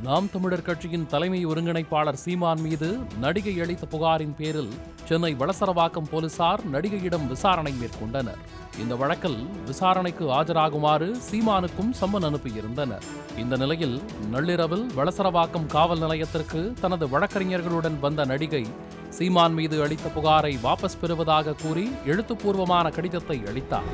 நாம் தமிழர் கட்சியின் தலைமை ஒருங்கிணைப்பாளர் சீமான் மீது நடிகை அளித்த புகாரின் பேரில் சென்னை வளசரவாக்கம் போலீசார் நடிகையிடம் விசாரணை மேற்கொண்டனர் இந்த வழக்கில் விசாரணைக்கு ஆஜராகுமாறு சீமானுக்கும் சம்மன் அனுப்பியிருந்தனர் இந்த நிலையில் நள்ளிரவில் வளசரவாக்கம் காவல் நிலையத்திற்கு தனது வழக்கறிஞர்களுடன் வந்த நடிகை சீமான் மீது அளித்த புகாரை வாபஸ் பெறுவதாக கூறி எழுத்துப்பூர்வமான கடிதத்தை அளித்தார்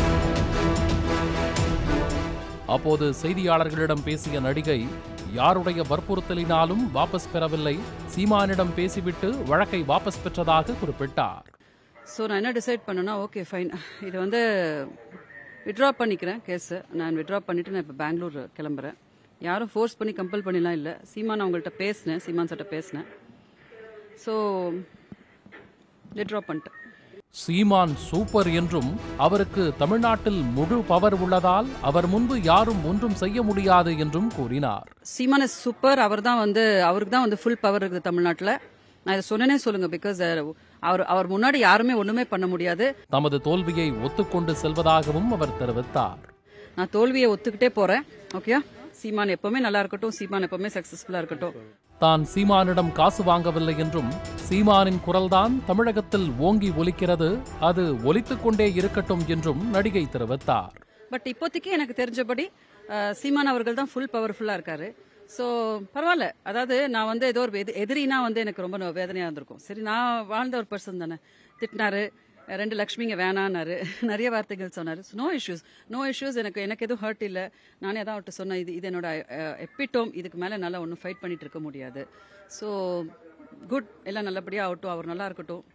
அப்போது செய்தியாளர்களிடம் பேசிய நடிகை யாருடைய வற்புறுத்தலினாலும் வாபஸ் பெறவில்லை சீமானிடம் பேசிவிட்டு வழக்கை வாபஸ் பெற்றதாக குறிப்பிட்டார் ஸோ நான் என்ன டிசைட் பண்ணேன்னா ஓகே ஃபைன் இது வந்து விட்ரா பண்ணிக்கிறேன் கேஸு நான் விட்ரா பண்ணிட்டு நான் இப்போ பெங்களூர் கிளம்புறேன் யாரும் ஃபோர்ஸ் பண்ணி கம்பல் பண்ணிலாம் இல்லை சீமான் அவங்கள்ட்ட பேசினேன் சீமான் சட்ட பேசினேன் ஸோ விட்ரா பண்ணிட்டேன் சீமான் சூப்பர் என்றும் அவருக்கு தமிழ்நாட்டில் முழு பவர் உள்ளதால் அவர் முன்பு யாரும் ஒன்றும் செய்ய முடியாது என்றும் கூறினார் சீமான் இஸ் சூப்பர் அவர் தான் வந்து அவருக்கு தான் வந்து ஃபுல் பவர் இருக்குது தமிழ்நாட்டில் நான் இதை சொன்னேனே சொல்லுங்க பிகாஸ் அவர் அவர் முன்னாடி யாருமே ஒன்றுமே பண்ண முடியாது தமது தோல்வியை ஒத்துக்கொண்டு செல்வதாகவும் அவர் தெரிவித்தார் நான் தோல்வியை ஒத்துக்கிட்டே போறேன் ஓகே சீமான் எப்பவுமே நல்லா இருக்கட்டும் சீமான் எப்பவுமே சக்சஸ்ஃபுல்லா இருக்கட்டும் தான் சீமானிடம் காசு வாங்கவில்லை என்றும் சீமானின் குரல்தான் தமிழகத்தில் ஓங்கி ஒலிக்கிறது அது ஒலித்துக் கொண்டே இருக்கட்டும் என்றும் நடிகை தெரிவித்தார் பட் இப்போதைக்கு எனக்கு தெரிஞ்சபடி அஹ், சீமான் அவர்கள் தான் ஃபுல் பவர்ஃபுல்லா இருக்காரு ஸோ பரவாயில்ல அதாவது நான் வந்து ஏதோ ஒரு எதி- எதிரினா வந்து எனக்கு ரொம்ப நோ- வேதனையா இருந்திருக்கும் சரி நான் வாழ்ந்த ஒரு பர்சன் தானே திட்டினாரு ரெண்டு லக்ஷ்மிங்க வேணான்னாரு நிறைய வார்த்தைகள் சொன்னாரு நோ இஷ்யூஸ் நோ இஷ்யூஸ் எனக்கு எனக்கு எதுவும் ஹர்ட் இல்லை நானே தான் அவர்கிட்ட சொன்னேன் இது இது என்னோட எப்பிட்டோம் இதுக்கு மேலே நல்லா ஒன்றும் ஃபைட் பண்ணிட்டு இருக்க முடியாது ஸோ குட் எல்லாம் நல்லபடியாக ஆகட்டும் அவர் நல்லா இருக்கட்டும்